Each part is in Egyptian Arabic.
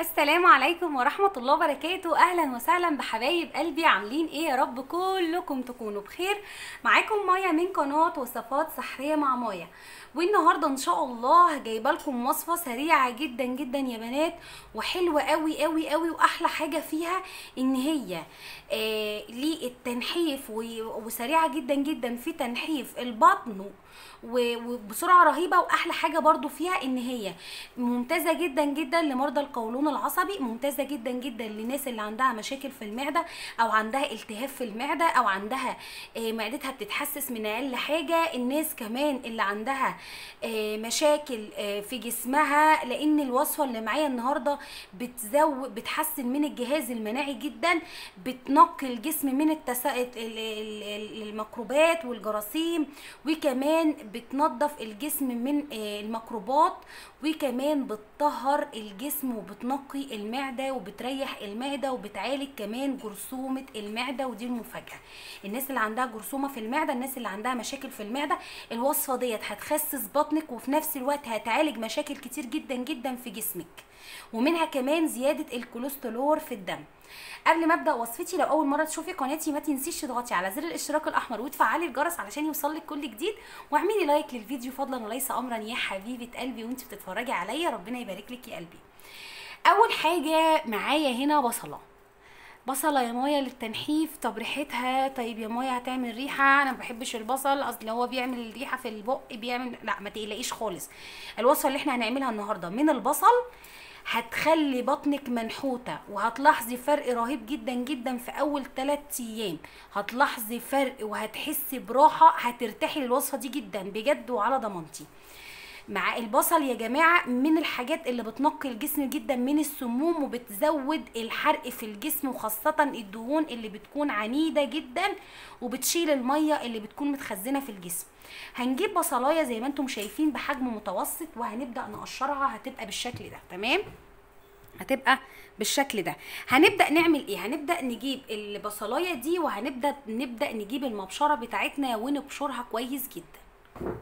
السلام عليكم ورحمة الله وبركاته أهلا وسهلا بحبايب قلبي عاملين إيه يا رب كلكم تكونوا بخير معاكم مايا من قناة وصفات سحرية مع مايا والنهاردة إن شاء الله جايبة لكم وصفة سريعة جدا جدا يا بنات وحلوة قوي قوي قوي وأحلى حاجة فيها إن هي آه للتنحيف و- وسريعة جدا جدا في تنحيف البطن و- وبسرعه رهيبه واحلى حاجه برضو فيها ان هي ممتازه جدا جدا لمرضى القولون العصبي ممتازه جدا جدا للناس اللي عندها مشاكل في المعده او عندها التهاب في المعده او عندها آه، معدتها بتتحسس من اقل حاجه الناس كمان اللي عندها آه، مشاكل آه، في جسمها لان الوصفه اللي معايا النهارده بتزود بتحسن من الجهاز المناعي جدا بتنقي الجسم من التسا... ال- ال- ال- الميكروبات والجراثيم وكمان بتنظف الجسم من آه، الميكروبات وكمان بتطهر الجسم وبتنقي المعده وبتريح المعده وبتعالج كمان جرثومه المعده ودي المفاجاه الناس اللي عندها جرثومه في المعده الناس اللي عندها مشاكل في المعده الوصفه ديت هتخسس بطنك وفي نفس الوقت هتعالج مشاكل كتير جدا جدا في جسمك ومنها كمان زياده الكوليسترول في الدم قبل ما ابدا وصفتي لو اول مره تشوفي قناتي ما تنسيش تضغطي على زر الاشتراك الاحمر وتفعلي الجرس علشان يوصلك كل جديد واعملي لايك للفيديو فضلا وليس امرا يا حبيبه قلبي وانت بتتفرجي عليا ربنا يبارك لك يا قلبي اول حاجه معايا هنا بصله بصله يا مايا للتنحيف طب ريحتها طيب يا مايا هتعمل ريحه انا ما بحبش البصل اصل هو بيعمل الريحه في البق بيعمل لا ما تقلقيش خالص الوصفه اللي احنا هنعملها النهارده من البصل هتخلي بطنك منحوتة وهتلاحظي فرق رهيب جدا جدا في اول 3 ايام هتلاحظي فرق وهتحسي براحة هترتاحي للوصفة دي جدا بجد وعلى ضمانتي مع البصل يا جماعة من الحاجات اللي بتنقي الجسم جدا من السموم وبتزود الحرق في الجسم وخاصة الدهون اللي بتكون عنيدة جدا وبتشيل المية اللي بتكون متخزنة في الجسم هنجيب بصلاية زي ما انتم شايفين بحجم متوسط وهنبدأ نقشرها هتبقى بالشكل ده تمام هتبقى بالشكل ده هنبدا نعمل ايه هنبدا نجيب البصلايه دي وهنبدا نبدا نجيب المبشره بتاعتنا ونبشرها كويس جدا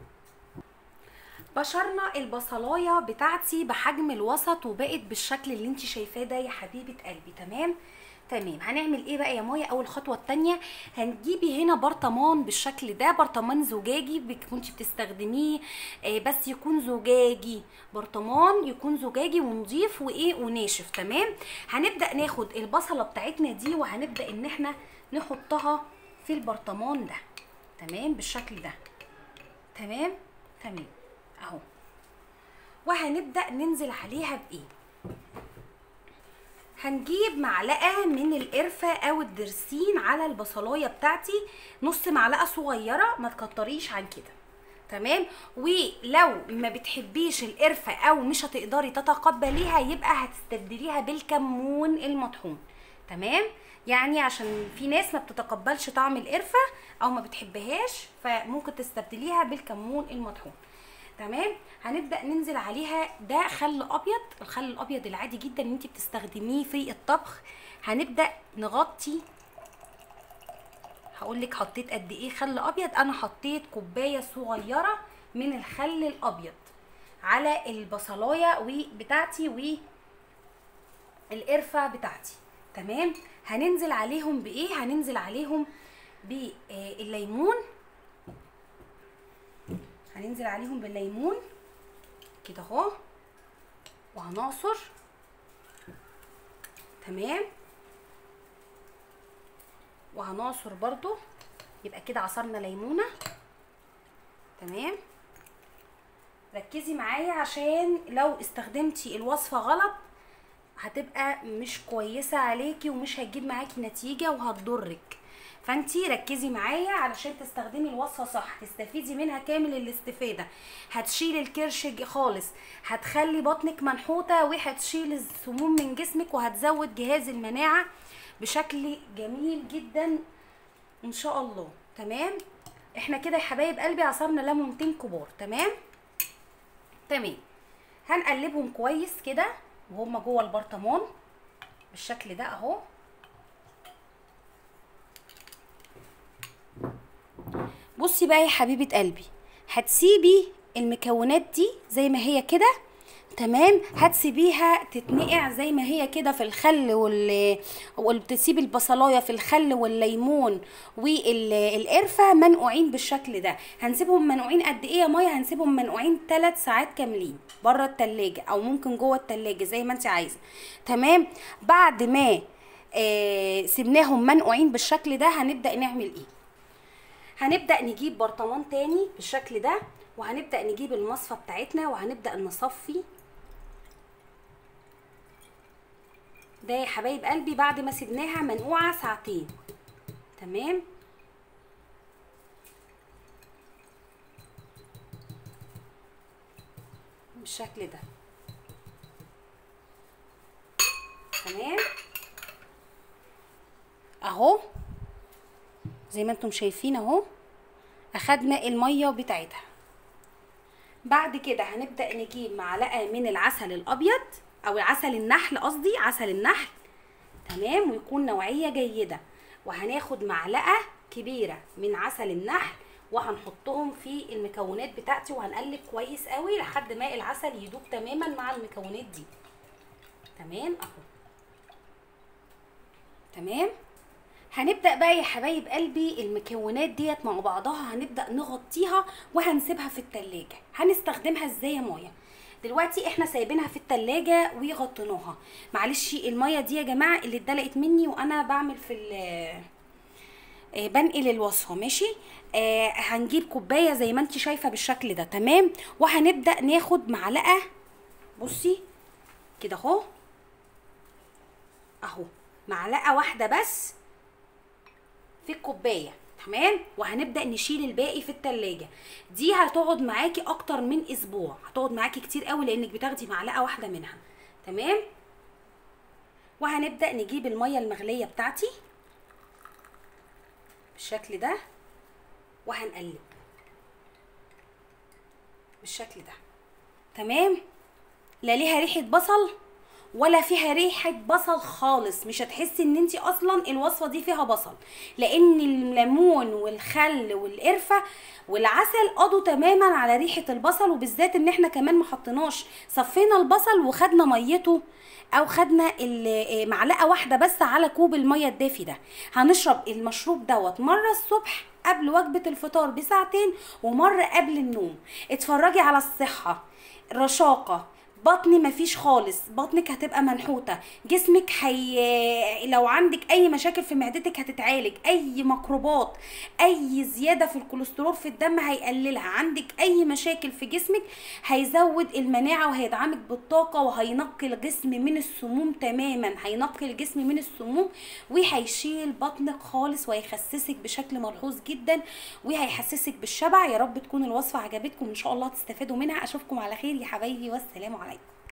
بشرنا البصلايه بتاعتي بحجم الوسط وبقت بالشكل اللي انت شايفاه ده يا حبيبه قلبي تمام تمام هنعمل ايه بقى يا مايا اول خطوه التانية هنجيبي هنا برطمان بالشكل ده برطمان زجاجي كنت بتستخدميه آه، بس يكون زجاجي برطمان يكون زجاجي ونضيف وايه وناشف تمام هنبدا ناخد البصله بتاعتنا دي وهنبدا ان احنا نحطها في البرطمان ده تمام بالشكل ده تمام تمام اهو وهنبدا ننزل عليها بايه هنجيب معلقه من القرفه او الدرسين على البصلايه بتاعتي نص معلقه صغيره ما تكتريش عن كده تمام ولو ما بتحبيش القرفه او مش هتقدري تتقبليها يبقى هتستبدليها بالكمون المطحون تمام يعني عشان في ناس ما بتتقبلش طعم القرفه او ما بتحبهاش فممكن تستبدليها بالكمون المطحون تمام هنبدا ننزل عليها ده خل ابيض الخل الابيض العادي جدا اللي انت بتستخدميه في الطبخ هنبدا نغطي هقول لك حطيت قد ايه خل ابيض انا حطيت كوبايه صغيره من الخل الابيض على البصلايه وبتاعتي والقرفه بتاعتي تمام هننزل عليهم بايه هننزل عليهم بالليمون هننزل عليهم بالليمون كده اهو وهنعصر تمام وهنعصر برضو يبقى كده عصرنا ليمونه تمام ركزي معايا عشان لو استخدمتي الوصفه غلط هتبقى مش كويسه عليكي ومش هتجيب معاكي نتيجه وهتضرك فانتي ركزي معايا علشان تستخدمي الوصفه صح تستفيدي منها كامل الاستفاده هتشيل الكرش ج- خالص هتخلي بطنك منحوته وهتشيل السموم من جسمك وهتزود جهاز المناعه بشكل جميل جدا ان شاء الله تمام احنا كده يا حبايب قلبي عصرنا ليمونتين كبار تمام تمام هنقلبهم كويس كده وهم جوه البرطمان بالشكل ده اهو بصي بقى يا حبيبه قلبي هتسيبي المكونات دي زي ما هي كده تمام هتسيبيها تتنقع زي ما هي كده في الخل وال وبتسيبي البصلايه في الخل والليمون والقرفه منقوعين بالشكل ده هنسيبهم منقوعين قد ايه يا ميه هنسيبهم منقوعين 3 ساعات كاملين بره التلاجة او ممكن جوه التلاجة زي ما انت عايزه تمام بعد ما آه سيبناهم منقوعين بالشكل ده هنبدا نعمل ايه هنبدا نجيب برطمان تاني بالشكل ده وهنبدا نجيب المصفى بتاعتنا وهنبدا نصفي ده يا حبايب قلبي بعد ما سيبناها منقوعه ساعتين تمام بالشكل ده تمام اهو زي ما انتم شايفين اهو اخدنا الميه بتاعتها بعد كده هنبدا نجيب معلقه من العسل الابيض او عسل النحل قصدي عسل النحل تمام ويكون نوعيه جيده وهناخد معلقه كبيره من عسل النحل وهنحطهم في المكونات بتاعتي وهنقلب كويس قوي لحد ما العسل يدوب تماما مع المكونات دي تمام اهو تمام هنبدا بقى يا حبايب قلبي المكونات ديت مع بعضها هنبدا نغطيها وهنسيبها في التلاجة هنستخدمها ازاي يا مايه دلوقتي احنا سايبينها في التلاجة وغطيناها معلش الميه دي يا جماعه اللي اتدلقت مني وانا بعمل في آه بنقل الوصفه ماشي آه هنجيب كوبايه زي ما انت شايفه بالشكل ده تمام وهنبدا ناخد معلقه بصي كده اهو اهو معلقه واحده بس في الكوبايه تمام وهنبدا نشيل الباقي في التلاجة دي هتقعد معاكي اكتر من اسبوع هتقعد معاكي كتير قوي لانك بتاخدي معلقه واحده منها تمام وهنبدا نجيب الميه المغليه بتاعتي بالشكل ده وهنقلب بالشكل ده تمام لا ليها ريحه بصل ولا فيها ريحه بصل خالص مش هتحسي ان انت اصلا الوصفه دي فيها بصل لان الليمون والخل والقرفه والعسل قضوا تماما على ريحه البصل وبالذات ان احنا كمان ما حطيناش صفينا البصل وخدنا ميته او خدنا معلقه واحده بس على كوب الميه الدافي ده هنشرب المشروب دوت مره الصبح قبل وجبه الفطار بساعتين ومره قبل النوم اتفرجي على الصحه رشاقه بطني مفيش خالص بطنك هتبقى منحوته جسمك هي لو عندك اي مشاكل في معدتك هتتعالج اي ميكروبات اي زياده في الكوليسترول في الدم هيقللها عندك اي مشاكل في جسمك هيزود المناعه وهيدعمك بالطاقه وهينقي الجسم من السموم تماما هينقي الجسم من السموم وهيشيل بطنك خالص وهيخسسك بشكل ملحوظ جدا وهيحسسك بالشبع يا رب تكون الوصفه عجبتكم ان شاء الله تستفادوا منها اشوفكم على خير يا حبايبي والسلام عليكم